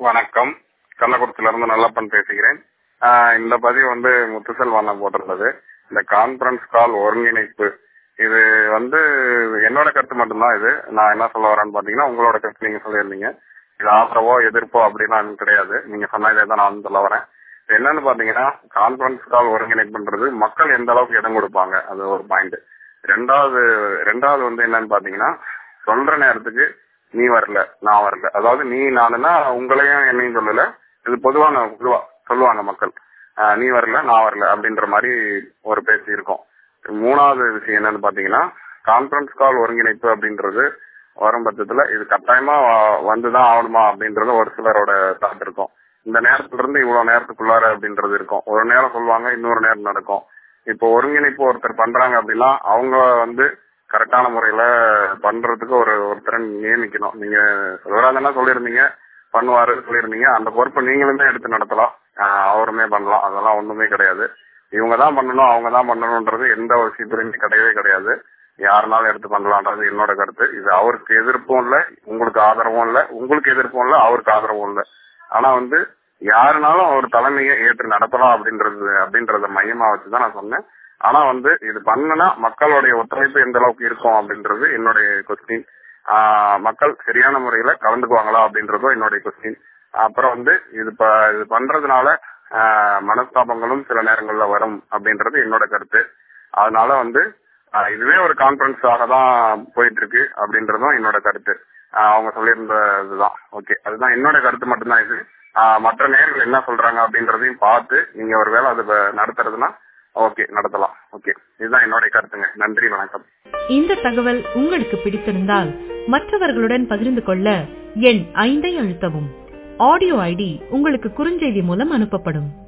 வணக்கம் கள்ளக்குறிச்சியில இருந்து நல்லப்பன் பேசுகிறேன் ஆஹ் இந்த பதிவு வந்து முத்துசெல்வான போட்டிருந்தது இந்த கான்பரன்ஸ் கால் ஒருங்கிணைப்பு இது வந்து என்னோட கருத்து மட்டும்தான் இது நான் என்ன சொல்ல வரேன்னு பாத்தீங்கன்னா உங்களோட கருத்து நீங்க சொல்லியிருந்தீங்க இது ஆதரவோ எதிர்ப்போ அப்படிலாம் எனக்கு கிடையாது நீங்க சொன்னதே தான் நான் சொல்ல வரேன் இது என்னன்னு பாத்தீங்கன்னா கான்பரன்ஸ் கால் ஒருங்கிணைப்புன்றது மக்கள் எந்த அளவுக்கு இடம் கொடுப்பாங்க அது ஒரு பாயிண்ட் ரெண்டாவது ரெண்டாவது வந்து என்னன்னு பாத்தீங்கன்னா சொல்ற நேரத்துக்கு நீ வரல நான் வரல அதாவது நீ நானுன்னா உங்களையும் என்னையும் சொல்லல இது பொதுவான பொதுவா சொல்லுவாங்க மக்கள் ஆஹ் நீ வரல நான் வரல அப்படின்ற மாதிரி ஒரு பேச்சு இருக்கும் மூணாவது விஷயம் என்னன்னு பாத்தீங்கன்னா கான்பரன்ஸ் கால் ஒருங்கிணைப்பு அப்படின்றது வரும் பட்சத்துல இது கட்டாயமா வ- வந்துதான் ஆகணுமா அப்படின்றது ஒரு சிலரோட தாட் இருக்கும் இந்த நேரத்துல இருந்து இவ்வளவு நேரத்துக்குள்ளார அப்படின்றது இருக்கும் ஒரு நேரம் சொல்லுவாங்க இன்னொரு நேரம் நடக்கும் இப்போ ஒருங்கிணைப்பு ஒருத்தர் பண்றாங்க அப்படின்னா அவங்க வந்து கரெக்டான முறையில பண்றதுக்கு ஒரு ஒருத்தரை நியமிக்கணும் நீங்க சிவராஜனா சொல்லியிருந்தீங்க பண்ணுவாரு சொல்லியிருந்தீங்க அந்த பொறுப்பை நீங்களுமே எடுத்து நடத்தலாம் ஆஹ் அவருமே பண்ணலாம் அதெல்லாம் ஒண்ணுமே கிடையாது இவங்க தான் பண்ணணும் அவங்க தான் பண்ணணும்ன்றது எந்த ஒரு சீக்கிரமே கிடையவே கிடையாது யாருனாலும் எடுத்து பண்ணலான்றது என்னோட கருத்து இது அவருக்கு எதிர்ப்பும் இல்ல உங்களுக்கு ஆதரவும் இல்ல உங்களுக்கு எதிர்ப்பும் இல்ல அவருக்கு ஆதரவும் இல்ல ஆனா வந்து யாருனாலும் ஒரு தலைமையை ஏற்று நடத்தலாம் அப்படின்றது அப்படின்றத மையமா வச்சுதான் நான் சொன்னேன் ஆனா வந்து இது பண்ணுனா மக்களுடைய ஒத்துழைப்பு எந்த அளவுக்கு இருக்கும் அப்படின்றது என்னுடைய கொஸ்டின் மக்கள் சரியான முறையில கலந்துக்குவாங்களா அப்படின்றதும் என்னுடைய கொஸ்டின் அப்புறம் வந்து இது ப- இது பண்றதுனால ஆஹ், மனஸ்தாபங்களும் சில நேரங்கள்ல வரும் அப்படின்றது என்னோட கருத்து அதனால வந்து ஆஹ், இதுவே ஒரு கான்பரன்ஸாக தான் போயிட்டு இருக்கு அப்படின்றதும் என்னோட கருத்து ஆஹ், அவங்க சொல்லியிருந்த இதுதான் ஓகே அதுதான் என்னோட கருத்து மட்டும்தான் இது ஆஹ், மற்ற நேர்கள் என்ன சொல்றாங்க அப்படின்றதையும் பார்த்து நீங்க ஒரு வேளை அதை வ- நடத்துறதுன்னா ஓகே நடத்தலாம் ஓகே இதுதான் என்னுடைய கருத்துங்க நன்றி வணக்கம் இந்த தகவல் உங்களுக்கு பிடித்திருந்தால் மற்றவர்களுடன் பகிர்ந்து கொள்ள எண் ஐந்தை அழுத்தவும் ஆடியோ ஐடி உங்களுக்கு குறுஞ்செய்தி மூலம் அனுப்பப்படும்